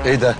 ايه ده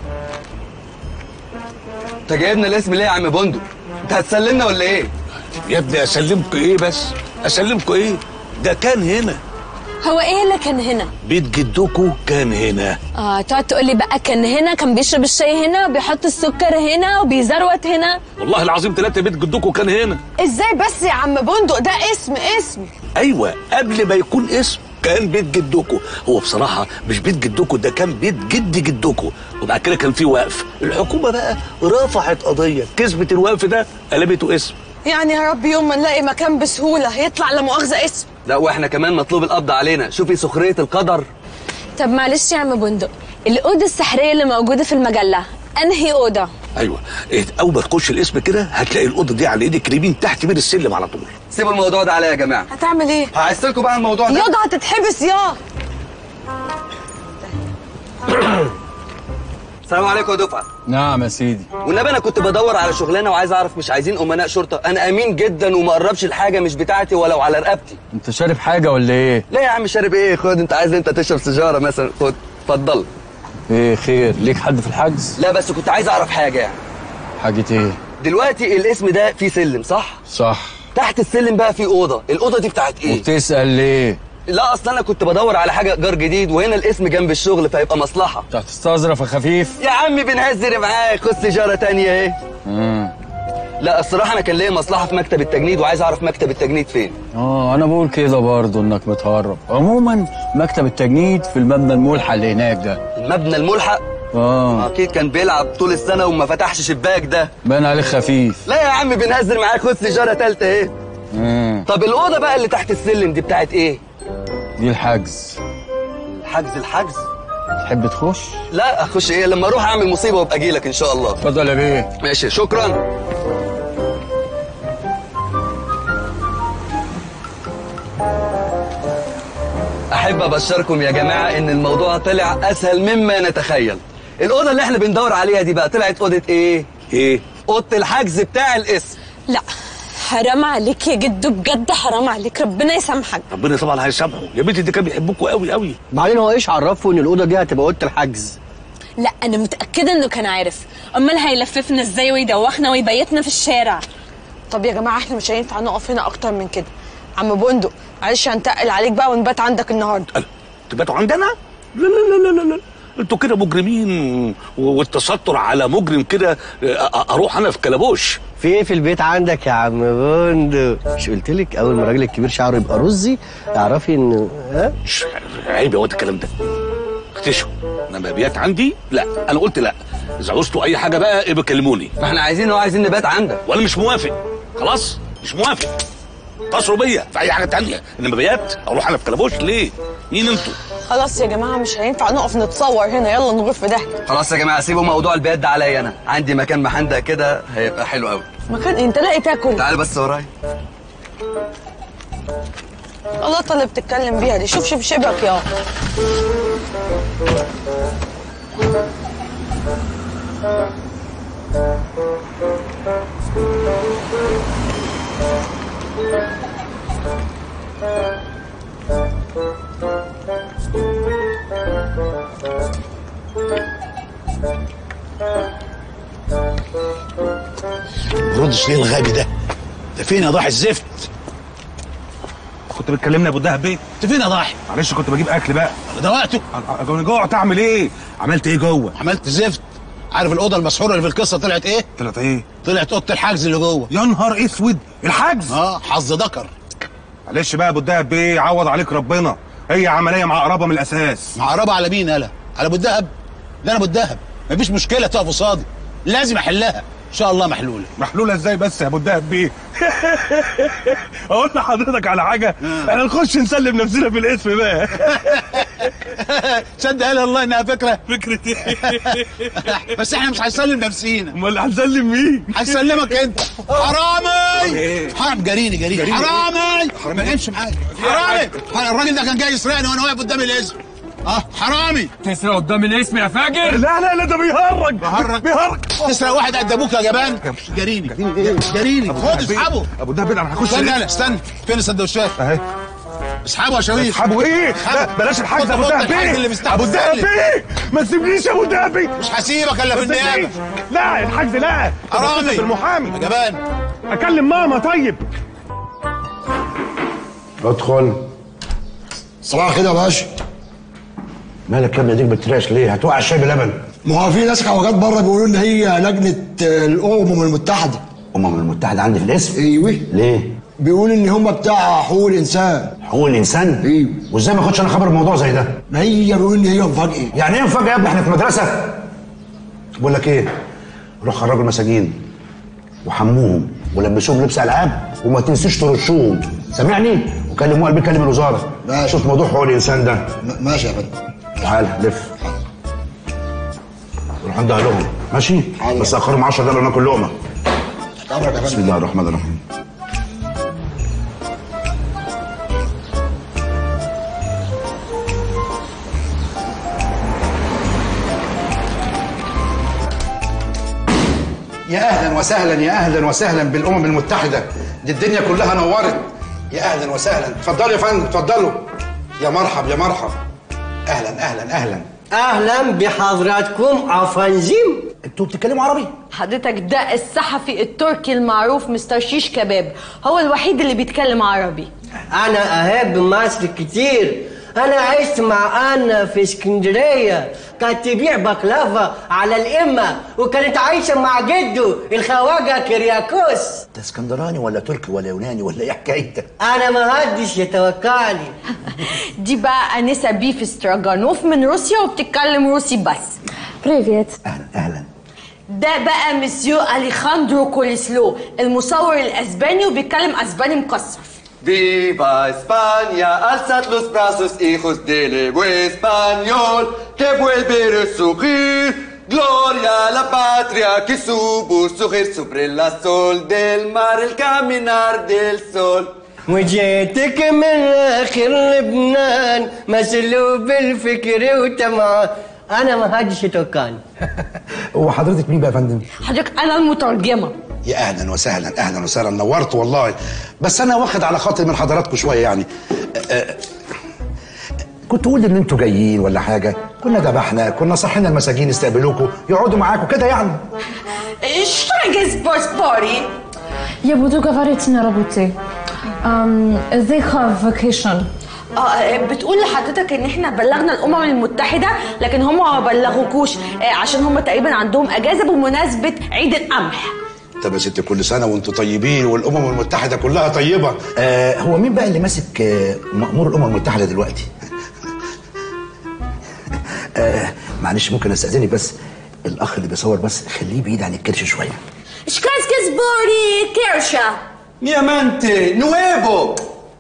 انت جايبنا الاسم ليه يا عم بندق انت هتسلمنا ولا ايه يا ابني اسلمكوا ايه بس اسلمكوا ايه ده كان هنا هو ايه اللي كان هنا بيت جدكوا كان هنا اه تقعد تقول لي بقى كان هنا كان بيشرب الشاي هنا وبيحط السكر هنا وبيزروت هنا والله العظيم ثلاثة بيت جدكوا كان هنا ازاي بس يا عم بندق ده اسم اسم ايوه قبل ما يكون اسم كان بيت جدكوا هو بصراحة مش بيت جدكوا ده كان بيت جد جدكوا وبعد كده كان في وقف الحكومة بقى رفعت قضية كسبت الوقف ده قلبته اسم يعني يا رب يوم ما نلاقي مكان بسهوله يطلع لا مؤاخذه اسم لا واحنا كمان مطلوب القبض علينا شوفي سخريه القدر طب معلش يا عم بندق الأوضة السحرية اللي موجودة في المجلة أنهي أوضة؟ ايوه إيه، اول ما تخش الاسم كده هتلاقي الاوضه دي على ايدك اليمين تحت بير السلم على طول سيبوا الموضوع ده عليا يا جماعه هتعمل ايه هعس لكم بقى الموضوع ده ياض هتتحبس يا السلام عليكم يا دفعه نعم يا سيدي والنبي انا كنت بدور على شغلانه وعايز اعرف مش عايزين امناء شرطه انا امين جدا وما اقربش الحاجه مش بتاعتي ولو على رقبتي انت شارب حاجه ولا ايه لا يا عم شارب ايه خد انت عايز انت تشرب سيجاره مثلا خد اتفضل ايه خير ليك حد في الحجز لا بس كنت عايز اعرف حاجه يعني حاجه ايه دلوقتي الاسم ده فيه سلم صح صح تحت السلم بقى فيه اوضه الاوضه دي بتاعت ايه وبتسال ليه لا اصل انا كنت بدور على حاجه ايجار جديد وهنا الاسم جنب الشغل فيبقى مصلحه انت هتستظرف يا خفيف يا عم بنهزر معاك خد سيجاره تانية اهي امم لا الصراحه انا كان ليا مصلحه في مكتب التجنيد وعايز اعرف مكتب التجنيد فين اه انا بقول كده برضه انك متهرب عموما مكتب التجنيد في المبنى الملحق اللي هناك ده المبنى الملحق اه اكيد كان بيلعب طول السنه وما فتحش شباك ده باين عليك خفيف لا يا عم بنهزر معاك خد سيجاره تالتة اهي امم طب الاوضه بقى اللي تحت السلم دي بتاعت ايه دي الحجز حجز الحجز تحب تخش لا اخش ايه لما اروح اعمل مصيبه وابقى اجي لك ان شاء الله اتفضل يا بيه ماشي شكرا احب ابشركم يا جماعه ان الموضوع طلع اسهل مما نتخيل الاوضه اللي احنا بندور عليها دي بقى طلعت اوضه ايه ايه اوضه الحجز بتاع الاسم لا حرام عليك يا جدو بجد حرام عليك ربنا يسامحك ربنا طبعا هيسامحه يا بنتي دي كان بيحبكوا قوي قوي بعدين هو ايش عرفه ان الاوضه دي هتبقى اوضه الحجز لا أنا متأكدة إنه كان عارف أمال هيلففنا إزاي ويدوخنا ويبيتنا في الشارع طب يا جماعه احنا مش هينفع نقف هنا اكتر من كده عم بندق معلش هنتقل عليك بقى ونبات عندك النهارده قال تباتوا عندنا لا لا لا لا لا لا انتوا كده مجرمين و- والتستر على مجرم كده أ- أ- اروح انا في كلبوش في ايه في البيت عندك يا عم بندق مش قلت لك اول ما الراجل الكبير شعره يبقى رزي اعرفي ان ها مش عيب يا واد الكلام ده اختشوا انما بيات عندي لا انا قلت لا اذا عوزتوا اي حاجه بقى ابقى كلموني ما احنا عايزين هو عايزين نبات عندك وانا مش موافق خلاص مش موافق اتصلوا بيا في اي حاجه تانية انما بيات اروح انا في كلبوش ليه مين انتوا خلاص يا جماعه مش هينفع نقف نتصور هنا يلا نغير في داهيه خلاص يا جماعه سيبوا موضوع البيات ده عليا انا عندي مكان محندق كده هيبقى حلو قوي مكان انت لاقي تاكل تعال بس ورايا الله اللي بتتكلم بيها دي شوف شوف شبك يا ردش ليه الغبي ده ده فين يا ضاحي الزفت كنت بتكلمني يا ابو الدهب بيه انت فين يا ضاحي معلش كنت بجيب اكل بقى ده وقته انا جوعت اعمل ايه عملت ايه جوه عملت زفت عارف الاوضه المسحوره اللي في القصه طلعت ايه طلعت ايه طلعت اوضه الحجز اللي جوه يا نهار اسود الحجز اه حظ ذكر معلش بقى يا ابو الدهب بيه عوض عليك ربنا هي عمليه معقربه من الاساس معقربه على مين يالا على ابو الدهب ده انا ابو الدهب مفيش مشكله تقف قصادي لازم احلها ان شاء الله محلوله محلوله ازاي بس يا ابو الدهب بيه اقول لحضرتك على حاجه احنا نخش نسلم نفسنا في الاسم بقى صدق قال الله انها فكره فكره ايه بس احنا مش هنسلم نفسينا امال هنسلم مين هنسلمك انت حرامي إيه؟ حرام جريني جريني جريني حرامي ما تمشي معايا حرامي الراجل ده كان جاي يسرقني وانا واقف قدام الاسم اه حرامي تسرق قدام الاسم يا فاجر لا لا لا ده بيهرج بيهرج؟ بيهرج تسرق واحد قد ابوك يا جبان جريني جريني خد اسحبه ابو الدهب بيه انا هخش استنى الاسم. انا استنى فين السندوتشات اهي اسحبه يا شويش اسحبه ايه؟ لا بلاش الحاج ابو خد الدهب الحاج اللي بيه مستعجل. ابو الدهب بيه ما تسيبنيش يا ابو الدهب بيه مش هسيبك الا في ما النيابه تسيبنيش. لا الحاج لا طب حرامي. اتصل بالمحامي يا جبان اكلم ماما طيب ادخل صباح كده يا باشا مالك يا ابني ديك بتراش ليه هتوقع الشاي بلبن ما هو في ناس حواجات بره بيقولوا ان هي لجنه آه، الامم المتحده الامم المتحده عندي في الاسم ايوه ليه بيقول ان هم بتاع حقوق الانسان حقوق الانسان ايوه وازاي ما اخدش انا خبر بموضوع زي ده ما هي بيقول ان هي مفاجاه يعني ايه مفاجاه يا ابني احنا في مدرسه بقول لك ايه روح خرجوا المساجين وحموهم ولبسوهم لبس العاب وما تنسيش ترشوهم سامعني وكلموا قلبي كلم الوزاره ماشي. شوف موضوع حقوق الانسان ده م- ماشي يا فندم تعال لف روح عند اهلهم ماشي حاضر. بس اخرهم 10 دقايق ناكل لقمه امرك يا بسم فندم الله الرحمن الرحيم يا اهلا وسهلا يا اهلا وسهلا بالامم المتحده دي الدنيا كلها نورت يا اهلا وسهلا اتفضلوا يا فندم اتفضلوا يا مرحب يا مرحب اهلا اهلا اهلا اهلا بحضراتكم افنزيم انتوا بتتكلموا عربي حضرتك ده الصحفي التركي المعروف مستر شيش كباب هو الوحيد اللي بيتكلم عربي انا احب مصر كتير انا عشت مع انا في اسكندريه كانت تبيع بقلافه على الامه وكانت عايشه مع جده الخواجه كرياكوس ده اسكندراني ولا تركي ولا يوناني ولا ايه حكايتك انا ما حدش يتوقعني دي بقى انسه بيف ستراجانوف من روسيا وبتتكلم روسي بس بريفيت اهلا اهلا ده بقى مسيو اليخاندرو كوليسلو المصور الاسباني وبيتكلم اسباني مكسر Viva España, alzad los brazos, hijos del Evo español, que vuelve a resurgir. Gloria a la patria que supo surgir sobre la sol del mar, el caminar del sol. وجيتك من اخر لبنان مسلوب الفكر وتمام انا ما حدش يتوقعني هو حضرتك مين بقى يا فندم حضرتك انا المترجمه يا اهلا وسهلا اهلا وسهلا نورت والله بس انا واخد على خاطر من حضراتكم شويه يعني أه، أه، كنت تقول ان انتوا جايين ولا حاجه كنا ذبحنا كنا صحينا المساجين يستقبلوكوا يقعدوا معاكم كده يعني Что есть باسبوري Я буду говорить на работе. Um, they have vacation. اه بتقول لحضرتك ان احنا بلغنا الامم المتحده لكن هم ما بلغوكوش آه، عشان هم تقريبا عندهم اجازه بمناسبه عيد القمح طب يا ست كل سنه وانتوا طيبين والامم المتحده كلها طيبه آه هو مين بقى اللي ماسك آه مأمور الامم المتحده دلوقتي آه معلش ممكن استاذنك بس الاخ اللي بيصور بس خليه بعيد عن الكرش شويه شكاسكي سبوري كيرشا Niamante, nuevo.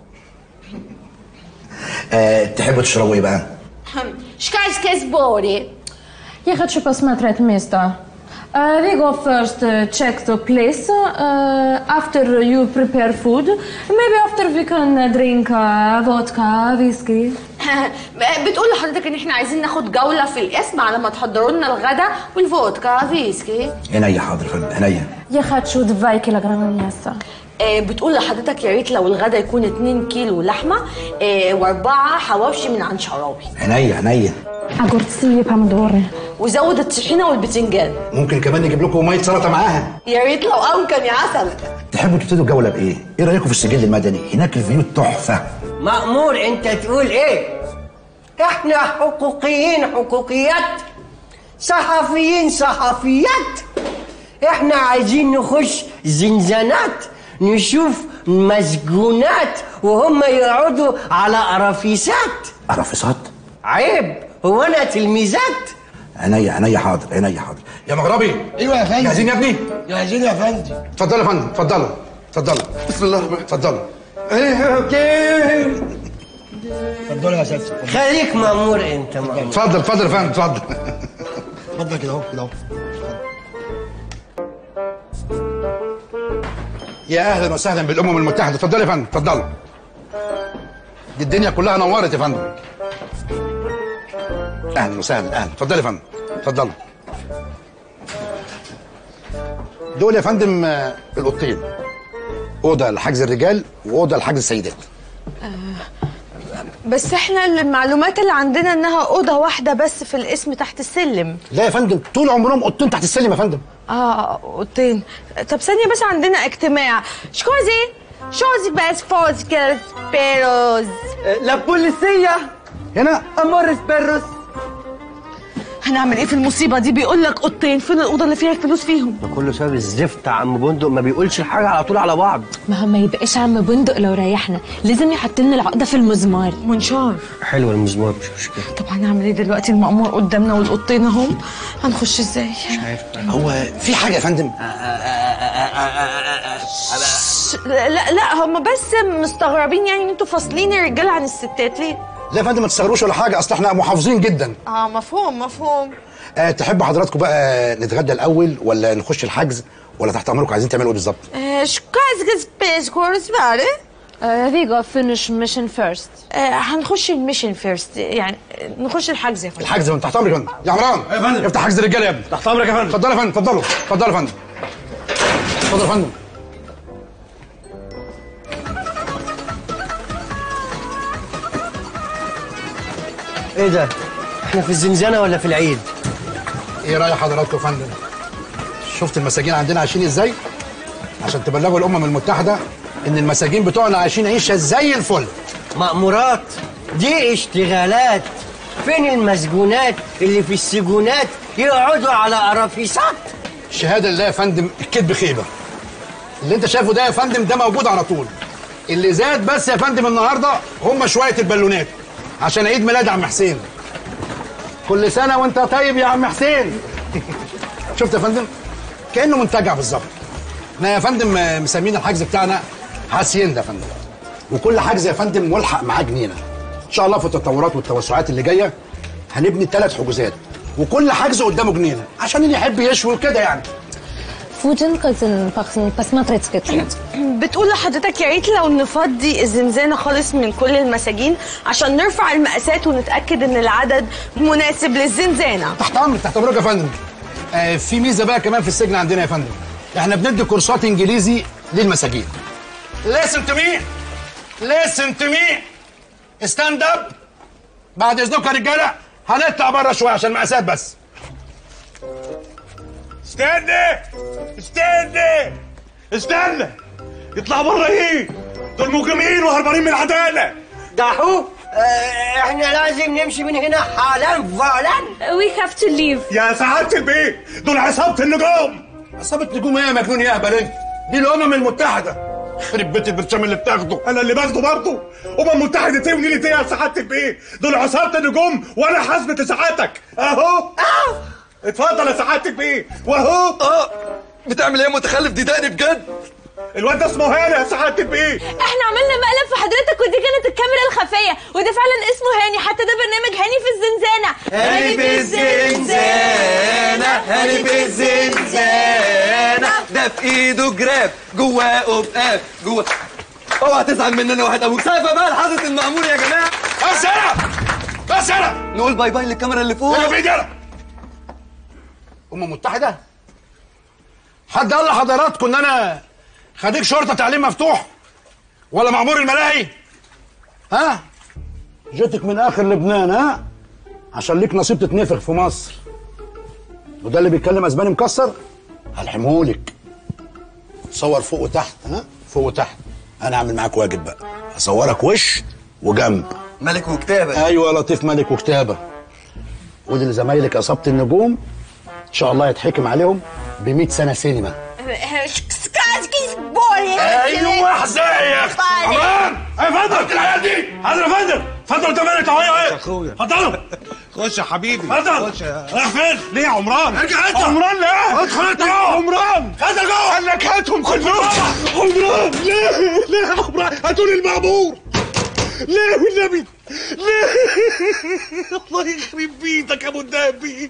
آه تحبوا تشربوا ايه بقى شكاسكي سبوري Я хочу посмотреть место. Uh, we go first uh, check the place. Uh, after you prepare food, maybe after we can uh, drink uh, vodka, whiskey. بتقول لحضرتك ان احنا عايزين ناخد جوله في القسم على ما تحضروا لنا الغدا والفودكا فيسكي عينيا حاضر يا فندم عينيا Я хочу 2 килограмма мяса. آه، بتقول لحضرتك يا ريت لو الغدا يكون 2 كيلو لحمه آه، واربعه حواوشي من عند شراوي عينيا عينيا Огурцы, помидоры. وزود الطحينه والبتنجان ممكن كمان نجيب لكم ميه سلطه معاها يا ريت لو امكن يا عسل تحبوا تبتدوا الجوله بايه ايه رايكم في السجل المدني هناك الفيو تحفه مأمور انت تقول ايه احنا حقوقيين حقوقيات صحفيين صحفيات احنا عايزين نخش زنزانات نشوف مسجونات وهم يقعدوا على قرافيسات قرفصات عيب هو انا تلميذات عينيا عينيا حاضر عينيا حاضر يا مغربي ايوه يا فندم جاهزين يا ابني جاهزين يا فندم اتفضلوا يا فندم اتفضلوا اتفضلوا بسم الله الرحمن اتفضلوا اتفضلوا يا سيدي خليك مأمور انت مأمور اتفضل اتفضل يا فندم اتفضل اتفضل كده اهو كده اهو يا اهلا وسهلا بالامم المتحده اتفضلوا يا فندم اتفضلوا دي الدنيا كلها نورت يا فندم اهلا وسهلا اهلا اتفضلوا يا فندم اتفضلوا دول يا فندم آه، الاوضتين اوضه لحجز الرجال واوضه لحجز السيدات بس احنا المعلومات اللي عندنا انها اوضه واحده بس في الاسم تحت السلم لا يا فندم طول عمرهم اوضتين تحت السلم يا فندم اه اوضتين طب ثانيه بس عندنا اجتماع شكوزي شوزي بس فوز كده بيروز لا بوليسية هنا امورس بيروس هنعمل ايه في المصيبه دي بيقول لك اوضتين فين الاوضه اللي فيها الفلوس فيهم ده كله سبب الزفت يا عم بندق ما بيقولش الحاجة على طول على بعض ما هو ما يبقاش عم بندق لو ريحنا لازم يحط لنا العقده في المزمار منشار حلو المزمار مش مشكلة طب هنعمل ايه دلوقتي المأمور قدامنا والاوضتين اهم هنخش ازاي هو في حاجه يا فندم لا لا, لا هم بس مستغربين يعني ان انتوا فاصلين الرجاله عن الستات ليه لا يا فندم ما تستغروش ولا حاجه اصل احنا محافظين جدا اه مفهوم مفهوم أه تحب حضراتكم بقى نتغدى الاول ولا نخش الحجز ولا تحت امركم عايزين تعملوا ايه بالظبط شكاز سبيس كورس باري we go finish mission first هنخش الميشن فيرست يعني نخش الحجز يا فندم الحجز من تحت امرك يا فندم يا عمران يا فندم. افتح حجز الرجاله يا ابني تحت امرك يا فندم اتفضلوا يا فندم اتفضلوا اتفضلوا يا فندم اتفضل يا فندم ايه ده احنا في الزنزانة ولا في العيد ايه راي حضراتكم يا فندم شفت المساجين عندنا عايشين ازاي عشان تبلغوا الامم المتحده ان المساجين بتوعنا عايشين عيشه زي الفل مأمورات دي اشتغالات فين المسجونات اللي في السجونات يقعدوا على قرافيسات شهاده لله يا فندم الكذب خيبه اللي انت شايفه ده يا فندم ده موجود على طول اللي زاد بس يا فندم النهارده هم شويه البالونات عشان عيد ميلاد عم حسين كل سنه وانت طيب يا عم حسين شفت يا فندم كانه منتجع بالظبط احنا يا فندم آه، مسمين الحجز بتاعنا هاسيندا يا فندم وكل حجز يا فندم ملحق معاه جنينه ان شاء الله في التطورات والتوسعات اللي جايه هنبني ثلاث حجوزات وكل حجز قدامه جنينه عشان اللي يحب يشوي وكده يعني فوجن قلتن بخن بس ما تريد كتلت بتقول لحضرتك يا ريت لو نفضي الزنزانه خالص من كل المساجين عشان نرفع المقاسات ونتاكد ان العدد مناسب للزنزانه تحت امرك تحت امرك يا فندم آه في ميزه بقى كمان في السجن عندنا يا فندم احنا بندي كورسات انجليزي للمساجين listen to me listen to me stand up بعد اذنكم يا رجاله هنطلع بره شويه عشان المقاسات بس استنى استنى استنى يطلع بره ايه دول مجرمين وهربانين من العداله دحو اه احنا لازم نمشي من هنا حالا فعلا we have to leave يا سعاده البيت دول عصابه النجوم عصابه نجوم ايه يا مجنون يا اهبل انت دي الامم المتحده خرب بيت البرشام اللي بتاخده انا اللي باخده برضه امم متحده ايه ونيلة ايه يا سعاده البيت دول عصابه النجوم وانا حاسبه ساعاتك اهو اتفضل يا سعاده البيت واهو اه بتعمل ايه يا متخلف دي دقني بجد الواد ده اسمه هاني يا سعاده البيت احنا عملنا مقلب في حضرتك ودي كانت الكاميرا الخفيه وده فعلا اسمه هاني حتى ده برنامج هاني في الزنزانه هاني بالزنزانة هاني بالزنزانة ده في ايده جراب جواه قبقاب جواه اوعى تزعل مننا واحد ابوك سايبه بقى لحظة المأمور يا جماعة بس انا بس انا نقول باي باي للكاميرا اللي فوق انا في ايدي انا امم متحده حد قال لحضراتكم ان انا خريج شرطه تعليم مفتوح ولا معمور الملاهي ها جيتك من اخر لبنان ها عشان ليك نصيب تتنفخ في مصر وده اللي بيتكلم اسباني مكسر هلحمهولك صور فوق وتحت ها فوق وتحت انا اعمل معاك واجب بقى اصورك وش وجنب ملك وكتابة ايوه لطيف ملك وكتابه ودي لزمايلك اصابه النجوم ان شاء الله يتحكم عليهم ب 100 سنه سينما ايوه ازيك عمران يا فندم هات العيال دي حاضر يا فندم اتفضل قدام انا تعالى ايه اخويا اتفضلوا خش يا حبيبي اتفضل خش يا رايح فين؟ ليه يا عمران؟ ارجع انت. عمران ليه؟ ادخل انت يا جوه. عمران اتفضل جوه. قال لك هاتهم كلهم عمران ليه؟ ليه يا عمران؟ هاتوا لي المأمور ليه والنبي؟ ليه؟ الله يخرب بيتك يا ابو الدهبي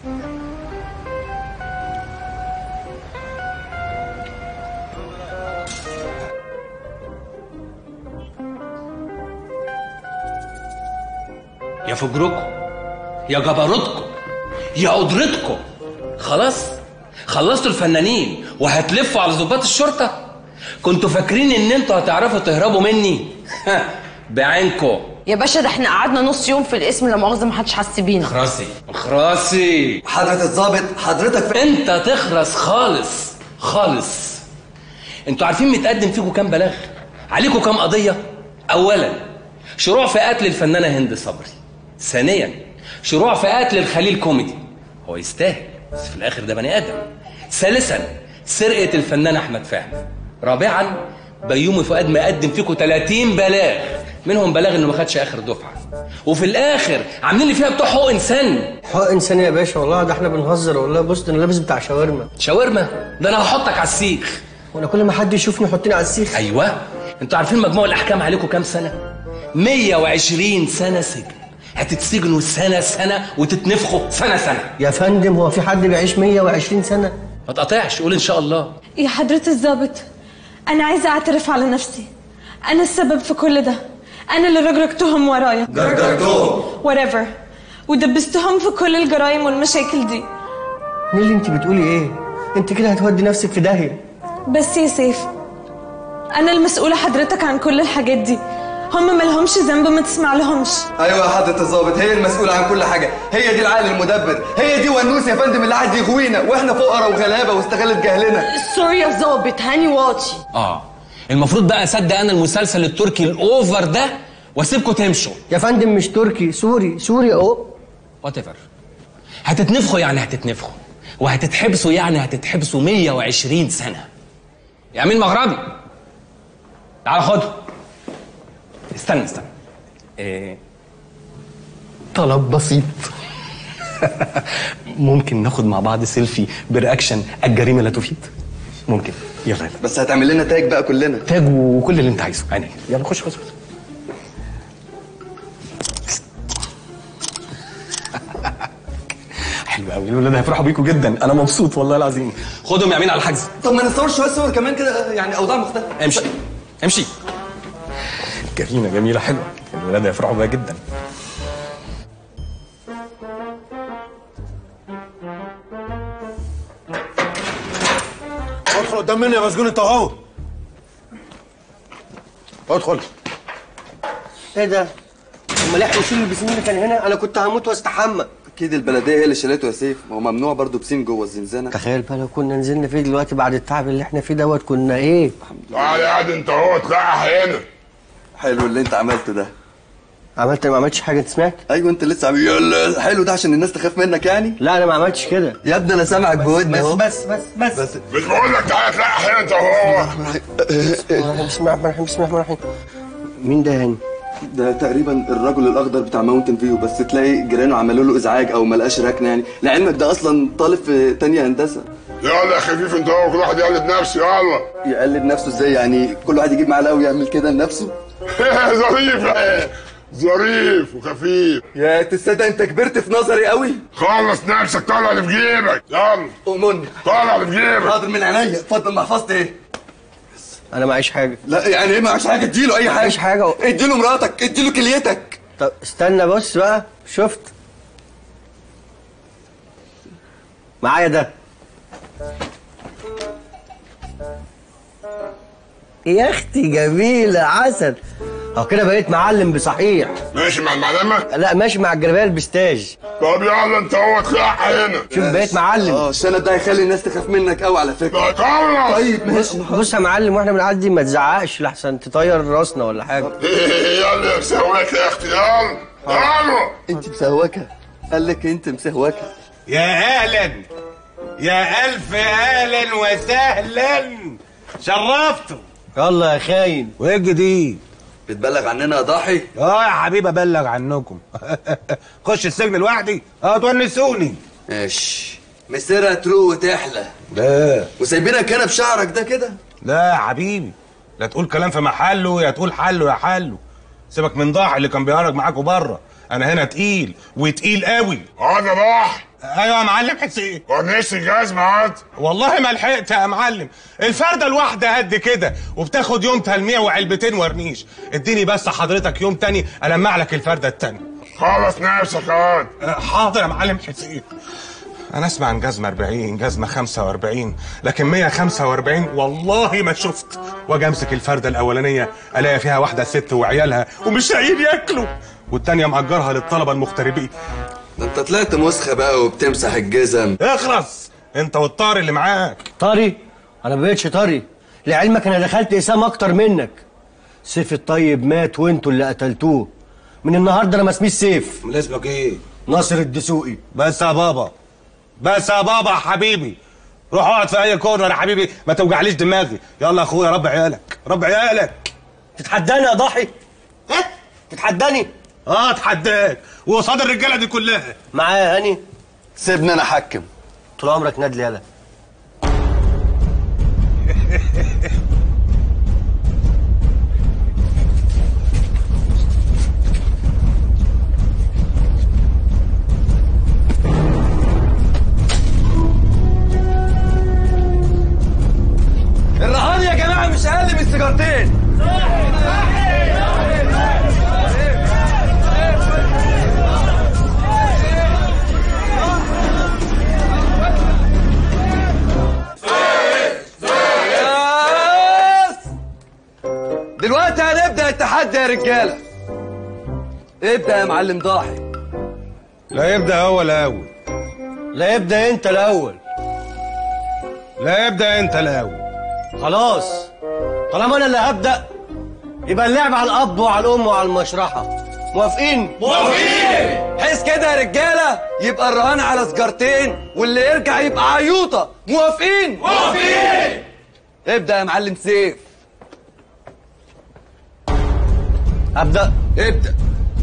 يا فجركم يا جبروتكم يا قدرتكم خلاص خلصتوا الفنانين وهتلفوا على ضباط الشرطه كنتوا فاكرين ان انتوا هتعرفوا تهربوا مني بعينكم يا باشا ده احنا قعدنا نص يوم في الاسم لا مؤاخذه ما حدش حس بينا خراسي خراسي حضرة الضابط حضرتك في... انت تخرس خالص خالص انتوا عارفين متقدم فيكم كام بلاغ عليكم كام قضيه اولا شروع في قتل الفنانه هند صبري ثانيا شروع في قتل الخليل كوميدي هو يستاهل بس في الاخر ده بني ادم ثالثا سرقه الفنان احمد فهمي رابعا بيومي فؤاد مقدم فيكم 30 بلاغ منهم بلاغ انه ما خدش اخر دفعه وفي الاخر عاملين لي فيها بتوع حقوق انسان حق انسانيه يا باشا والله ده احنا بنهزر والله بص ده انا لابس بتاع شاورما شاورما ده انا هحطك على السيخ وانا كل ما حد يشوفني يحطني على السيخ ايوه انتوا عارفين مجموع الاحكام عليكم كام سنه 120 سنه سجن هتتسجنوا سنه سنه وتتنفخوا سنه سنه يا فندم هو في حد بيعيش 120 سنه ما تقطعش قول ان شاء الله يا حضرة الضابط أنا عايزة أعترف على نفسي أنا السبب في كل ده أنا اللي رجرجتهم ورايا جرجرتهم whatever ودبستهم في كل الجرايم والمشاكل دي نيلي انت بتقولي ايه انت كده هتودي نفسك في داهيه بس يا سيف أنا المسؤولة حضرتك عن كل الحاجات دي هم ملهمش ذنب ما تسمع لهمش ايوه يا حضرة الضابط هي المسؤولة عن كل حاجة هي دي العقل المدبر هي دي ونوس يا فندم اللي قاعد يغوينا واحنا فقراء وغلابة واستغلت جهلنا سوري يا ظابط هاني واطي اه المفروض بقى اصدق انا المسلسل التركي الاوفر ده واسيبكم تمشوا يا فندم مش تركي سوري سوري اهو وات ايفر هتتنفخوا يعني هتتنفخوا وهتتحبسوا يعني هتتحبسوا 120 سنه يا امين مغربي تعال خده استنى استنى إيه طلب بسيط ممكن ناخد مع بعض سيلفي برياكشن الجريمه لا تفيد ممكن يلا يلا بس هتعمل لنا تاج بقى كلنا تاج وكل اللي انت عايزه عينيا يلا خش خش خش. حلو قوي الولاد هيفرحوا بيكم جدا انا مبسوط والله العظيم خدهم يا امين على الحجز طب ما نصور شوية صور كمان كده يعني اوضاع مختلفة امشي امشي جريمه جميله حلوه الولاد هيفرحوا بيها جدا ادخل قدام مني يا مسجون انت اهو ادخل ايه ده امال احنا نشيل البسين اللي كان هنا انا كنت هموت واستحمى اكيد البلدية هي اللي شالته يا سيف ما هو ممنوع برضه بسين جوه الزنزانة تخيل بقى لو كنا نزلنا فيه دلوقتي بعد التعب اللي احنا فيه دوت كنا ايه تعالى قاعد انت اهو تلقح هنا حلو اللي انت عملته ده عملت ما عملتش حاجه انت سمعت ايوه انت لسه عامل يلا حلو ده عشان الناس تخاف منك يعني لا انا ما عملتش كده يا ابني انا سامعك بودني اهو بس بس بس بس مش بقول لك تعالى تلقح هنا انت اهو بسم الله الرحمن الرحيم بسم الله الرحمن الرحيم مين ده هاني ده تقريبا الرجل الاخضر بتاع ماونتن فيو بس تلاقي جيرانه عملوا له ازعاج او ما لقاش ركنه يعني لعلمك ده اصلا طالب في تانية هندسه يلا يا خفيف انت اهو كل واحد يقلد نفسه يلا يقلد نفسه ازاي يعني كل واحد يجيب معلقه ويعمل كده لنفسه ظريف ايه ظريف وخفيف يا تصدق انت كبرت في نظري قوي خلص نفسك طلع اللي في جيبك يلا أؤمني طلع اللي في جيبك حاضر من عينيا اتفضل محفظتي ايه انا معيش حاجه لا يعني ايه معكش حاجه اديله اي حاجه معيش حاجه اديله مراتك اديله كليتك طب استنى بص بقى شفت معايا ده يا اختي جميلة عسل اهو كده بقيت معلم بصحيح ماشي مع المعلمة لا ماشي مع الجلابيه البستاج طب يلا انت اهو تلقح هنا شوف بقيت معلم اه الشنب ده هيخلي الناس تخاف منك قوي على فكره خلص طيب ماشي بص يا معلم واحنا بنعدي ما تزعقش لحسن تطير راسنا ولا حاجه يلا يا مسويك يا اختي يلا يلا انت مسهوكه قال لك انت مسهوكه يا اهلا يا الف اهلا وسهلا شرفتوا يلا يا خاين وايه الجديد بتبلغ عننا يا ضاحي اه يا حبيبي ابلغ عنكم خش السجن لوحدي اه تونسوني ماشي مسيرها تروق وتحلى لا وسايبينك هنا بشعرك ده كده لا يا حبيبي لا تقول كلام في محله يا تقول حله يا حله سيبك من ضاحي اللي كان بيهرج معاكوا بره انا هنا تقيل وتقيل قوي انا ضاحي ايوه يا معلم حسين ورنيش الجزمة هات والله ما لحقت يا معلم الفرده الواحده قد كده وبتاخد يوم تلميع وعلبتين ورنيش اديني بس حضرتك يوم تاني المع لك الفرده التانيه خلص نفسك هات أه، حاضر يا معلم حسين انا اسمع عن جزمه 40 جزمه 45 لكن 145 والله ما شفت واجي امسك الفرده الاولانيه الاقي فيها واحده ست وعيالها ومش لاقيين ياكلوا والتانيه مأجرها للطلبه المغتربين ده انت طلعت مسخه بقى وبتمسح الجزم اخلص انت والطار اللي معاك طري انا ما بقتش طري لعلمك انا دخلت اسام اكتر منك سيف الطيب مات وانتوا اللي قتلتوه من النهارده انا ما اسميش سيف من اسمك ايه ناصر الدسوقي بس يا بابا بس يا بابا يا حبيبي روح اقعد في اي كورنر يا حبيبي ما توجعليش دماغي يلا يا اخويا رب عيالك رب عيالك تتحداني يا ضحي ها تتحداني اه اتحداك وقصاد الرجاله دي كلها معايا هاني سيبني انا احكم طول عمرك نادل يالا الرهان يا جماعه مش اقل من سيجارتين ياس! دلوقتي هنبدا التحدي يا رجاله ابدا يا معلم ضاحي لا يبدا هو الاول لا يبدا انت الاول لا يبدا انت الاول خلاص طالما انا اللي هبدا يبقى اللعب على الاب وعلى الام وعلى المشرحه موافقين حس كده يا رجاله يبقى الرهان على سجارتين واللي يرجع يبقى عيوطه موافقين موافقين ابدا يا معلم سيف ابدا ابدا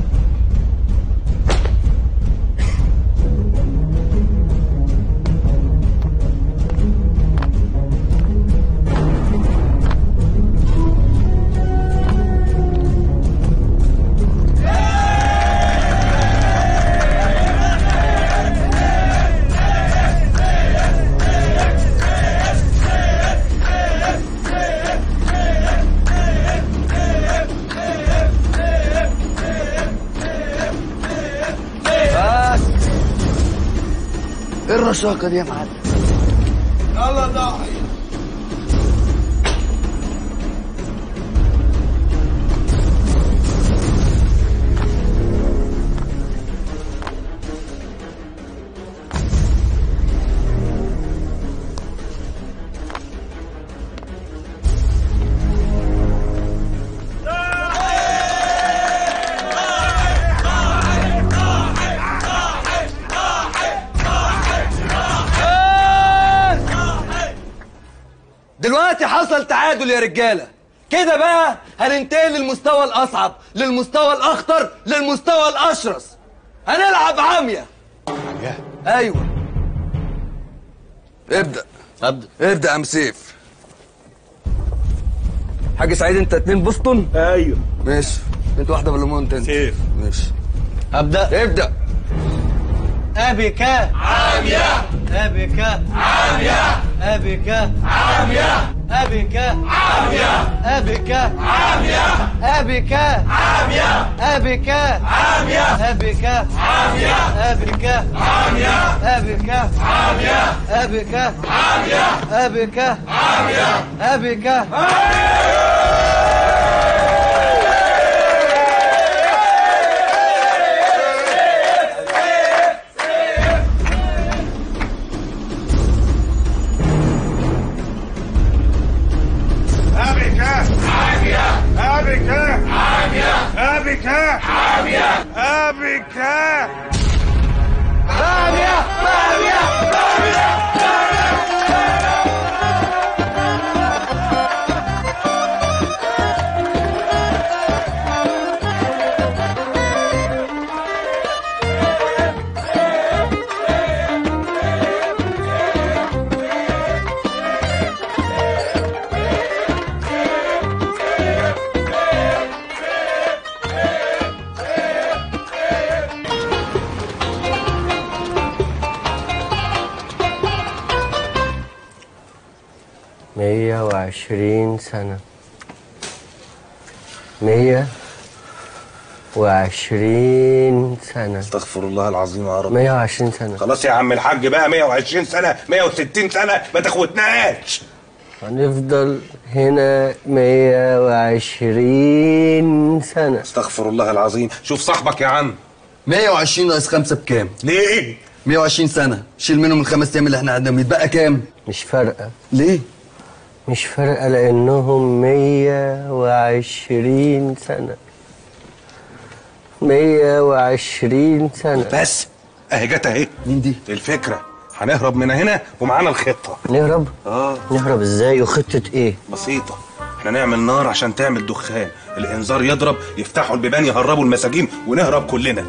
بس ايه الرشاقه دي يا معلم يلا ضاحي دلوقتي حصل تعادل يا رجاله كده بقى هننتقل للمستوى الاصعب للمستوى الاخطر للمستوى الاشرس هنلعب عمية عمية ايوه ابدا ابدا ابدا يا ام سيف حاج سعيد انت اتنين بوسطن ايوه ماشي انت واحده بالليمون انت سيف ماشي ابدا ابدا ابك عاميه ابك عاميه ابك عاميه ابك عاميه ابك عاميه ابك عاميه ابك عاميه ابك عاميه ابك عاميه ابك عاميه ابك عاميه ابك عاميه ابك أبك عامية أبك عامية أبك عامية أبك عامية عامية مية وعشرين سنة مية وعشرين سنة استغفر الله العظيم يا رب 120 سنة خلاص يا عم الحاج بقى 120 سنه 160 سنه ما تاخدناش هنفضل هنا 120 سنة استغفر الله العظيم شوف صاحبك يا عم 120 ناقص 5 بكام؟ ليه؟ 120 سنة شيل منهم الخمس أيام اللي احنا قعدنا يتبقى كام؟ مش فارقة ليه؟ مش فارقة لأنهم 120 سنة 120 سنة بس اهي جت اهي مين دي؟ الفكره هنهرب من هنا ومعانا الخطه نهرب؟ اه نهرب ازاي وخطة ايه؟ بسيطه احنا نعمل نار عشان تعمل دخان الانذار يضرب يفتحوا البيبان يهربوا المساجين ونهرب كلنا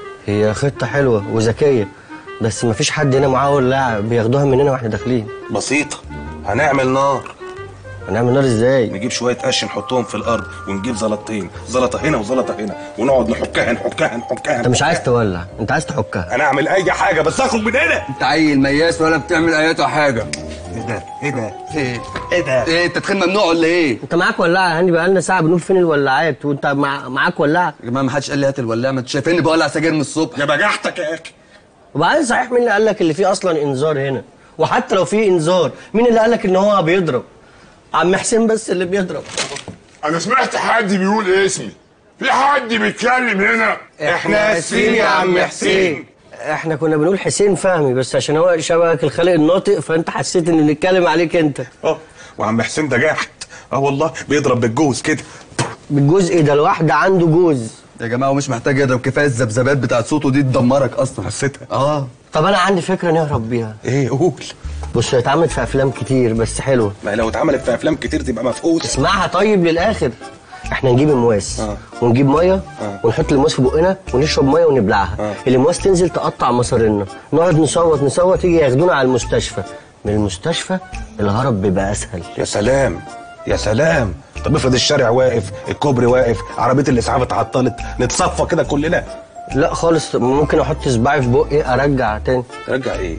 هي خطة حلوة وذكية بس مفيش حد هنا معاه ولاعة بياخدوها مننا واحنا داخلين بسيطه هنعمل نار هنعمل نار ازاي؟ نجيب شويه قش نحطهم في الارض ونجيب زلطتين زلطه هنا وزلطه هنا ونقعد نحكها نحكها نحكها انت مش عايز تولع انت عايز تحكها انا اعمل اي حاجه بس اخرج من هنا انت عيل مياس ولا بتعمل ايات حاجة ايه ده ايه ده ايه؟ ايه ده؟ ايه التدخين ممنوع ولا ايه؟ انت معاك ولاعة يعني بقالنا ساعة بنقول فين الولاعات وانت مع... معاك ولاعة يا جماعة ما حدش قال لي هات الولاعة ما انتوا شايفيني بولع سجاير من الصبح يا بجحتك يا اخي وبعدين صحيح مين اللي قال لك اللي فيه اصلا انذار هنا وحتى لو فيه انذار مين اللي قال لك ان هو بيضرب عم حسين بس اللي بيضرب انا سمعت حد بيقول اسمي في حد بيتكلم هنا احنا اسفين يا عم حسين احنا كنا بنقول حسين فهمي بس عشان هو شبهك الخالق الناطق فانت حسيت ان نتكلم عليك انت اه وعم حسين ده جاحد اه والله بيضرب بالجوز كده بالجزء ده الواحد عنده جوز يا جماعة ومش محتاج يضرب كفاية الذبذبات بتاعت صوته دي تدمرك أصلا حسيتها اه طب انا عندي فكره نهرب بيها ايه قول بص هي اتعملت في افلام كتير بس حلوه ما هي لو اتعملت في افلام كتير تبقى مفقوس اسمعها طيب للاخر احنا نجيب المواس آه. ونجيب ميه آه. ونحط المواس في بقنا ونشرب ميه ونبلعها آه. المواس تنزل تقطع مصارينا نقعد نصوت نصوت يجي ياخدونا على المستشفى من المستشفى الهرب بيبقى اسهل يا سلام يا سلام طب افرض الشارع واقف الكوبري واقف عربيه الاسعاف اتعطلت نتصفى كده كلنا لا خالص ممكن احط صباعي في بقي ارجع تاني ترجع ايه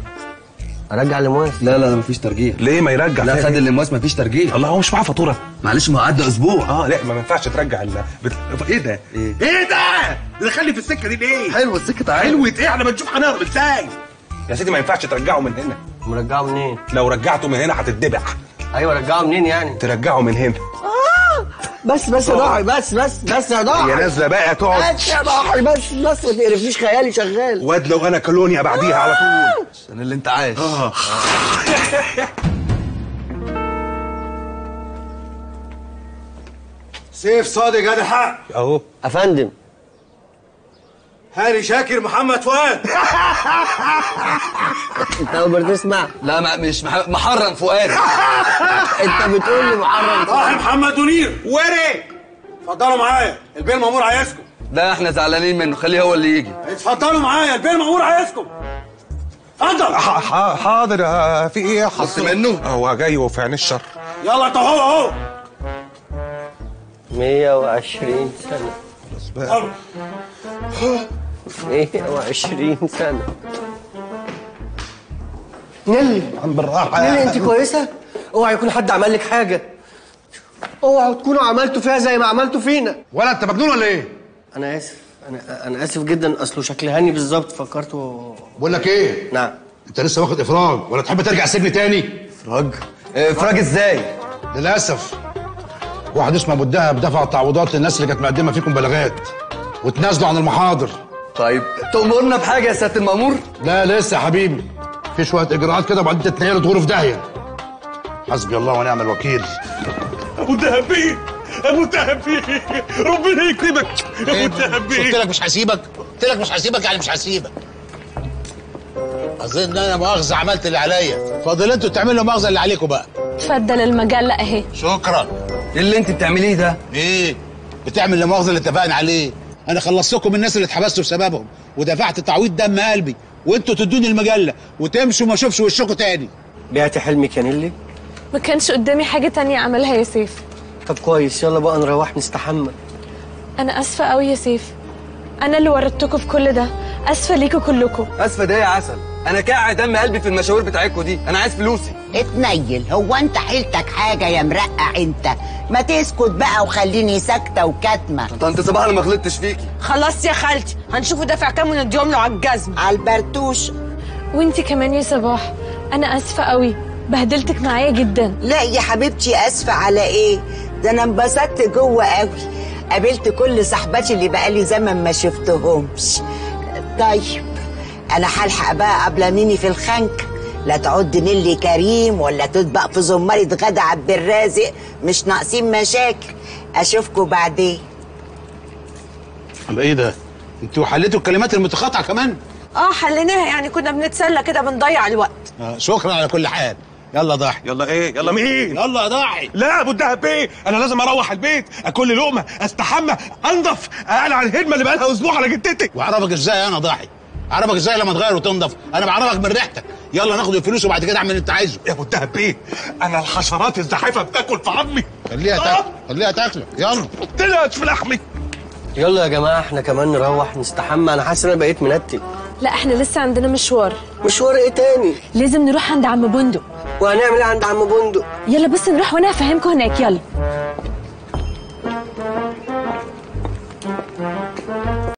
ارجع المواس لا لا مفيش ترجيع ليه ما يرجع لا فيها خد إيه؟ الامواس مفيش ترجيع الله هو مش معاه فاتوره معلش ما هو عدى اسبوع اه لا ما ينفعش ترجع ال بت... ايه ده إيه؟ ايه ده دخلني في السكه دي ليه حلوه السكه تعالى حلوة ايه احنا بنشوف هنهرب ازاي يا سيدي ما ينفعش ترجعه من هنا مرجعه منين لو رجعته من هنا هتتدبح ايوه رجعه منين يعني ترجعه من هنا بس بس يا ضاحي بس بس بس يا ضاحي يا نازله بقى تقعد بس يا ضاحي بس بس ما تقرفنيش خيالي شغال واد لو انا كولونيا بعديها على طول عشان اللي انت عايش اه سيف صادق هذا الحق اهو افندم هاني شاكر محمد فؤاد انت اول مره تسمع لا ما مش مح- محرم فؤاد انت بتقول لي محرم صاحب محمد منير وري اتفضلوا معايا البيه المأمور عايزكم لا احنا زعلانين منه خليه هو اللي يجي اتفضلوا معايا البيه المأمور عايزكم اتفضل ح- ح- حاضر آه، في ايه خدت منه هو جاي وفي عين الشر يلا انت اهو اهو 120 سنه يلا. 120 سنه نيلي عم بالراحه نيلي انت كويسه اوعى يكون حد عمل لك حاجه اوعوا تكونوا عملتوا فيها زي ما عملتوا فينا ولا انت مجنون ولا ايه؟ انا اسف انا انا اسف جدا اصله شكل هاني بالظبط فكرته بقول لك ايه؟ نعم انت لسه واخد افراج ولا تحب ترجع السجن تاني؟ افراج اه، افراج ازاي للاسف واحد اسمه ابو الدهب دفع تعويضات للناس اللي كانت مقدمه فيكم بلاغات وتنازلوا عن المحاضر طيب تأمرنا بحاجه يا سياده المأمور لا لسه يا حبيبي في شويه اجراءات كده وبعدين تتنقلوا تغوروا في داهيه حسبي الله ونعم الوكيل ابو دهبي ابو دهبي ربنا يكرمك ابو قلت دهبي لك مش هسيبك قلت لك مش هسيبك يعني مش هسيبك اظن انا مؤاخذه عملت اللي عليا فاضل انتوا تعملوا مؤاخذه اللي عليكم بقى تفضل المجلة اهي شكرا ايه اللي انت بتعمليه ده ايه بتعمل اللي مؤاخذه اللي اتفقنا عليه انا خلصتكم من الناس اللي اتحبستوا بسببهم ودفعت تعويض دم قلبي وانتوا تدوني المجله وتمشوا ما اشوفش وشكم تاني بعتي حلمك يا نيلي ما كانش قدامي حاجة تانية اعملها يا سيف طب كويس يلا بقى نروح نستحمى انا اسفة قوي يا سيف انا اللي ورطتكم في كل ده اسفة ليكوا كلكم اسفه ده يا عسل انا كاع دم قلبي في المشاوير بتاعتكم دي انا عايز فلوسي اتنيل هو انت حيلتك حاجة يا مرقع انت ما تسكت بقى وخليني ساكتة وكاتمة طنط صباح انا ما غلطتش فيكي خلاص يا خالتي هنشوفه دافع كام ونديهم له على الجزم على البرتوش وانتي كمان يا صباح انا اسفه قوي بهدلتك معايا جدا لا يا حبيبتي اسفة على ايه ده انا انبسطت جوه قوي قابلت كل صاحباتي اللي بقالي زمن ما شفتهمش طيب انا هلحق بقى قبل ميمي في الخنك لا تعد نيلي كريم ولا تطبق في زمارة غدا عبد الرازق مش ناقصين مشاكل اشوفكوا بعدين طب ايه ده انتوا حليتوا الكلمات المتقاطعه كمان اه حليناها يعني كنا بنتسلى كده بنضيع الوقت آه شكرا على كل حال يلا ضحي يلا ايه يلا مين يلا يا ضحي لا ابو الدهب بيه انا لازم اروح البيت اكل لقمه استحمى انضف اقلع الهدمه اللي بقالها اسبوع على جدتي واعرفك ازاي انا ضحي اعرفك ازاي لما تغير وتنضف انا بعرفك من ريحتك يلا ناخد الفلوس وبعد كده اعمل اللي انت عايزه يا ابو الدهب بيه انا الحشرات الزحيفه بتاكل في عظمي خليها تاكل خليها تاكلك يلا طلعت في لحمي يلا يا جماعه احنا كمان نروح نستحمى انا حاسس ان انا بقيت منتي لا احنا لسه عندنا مشوار مشوار ايه تاني لازم نروح عند عم بندق وهنعمل ايه عند عم بندق يلا بس نروح وانا هفهمكم هناك يلا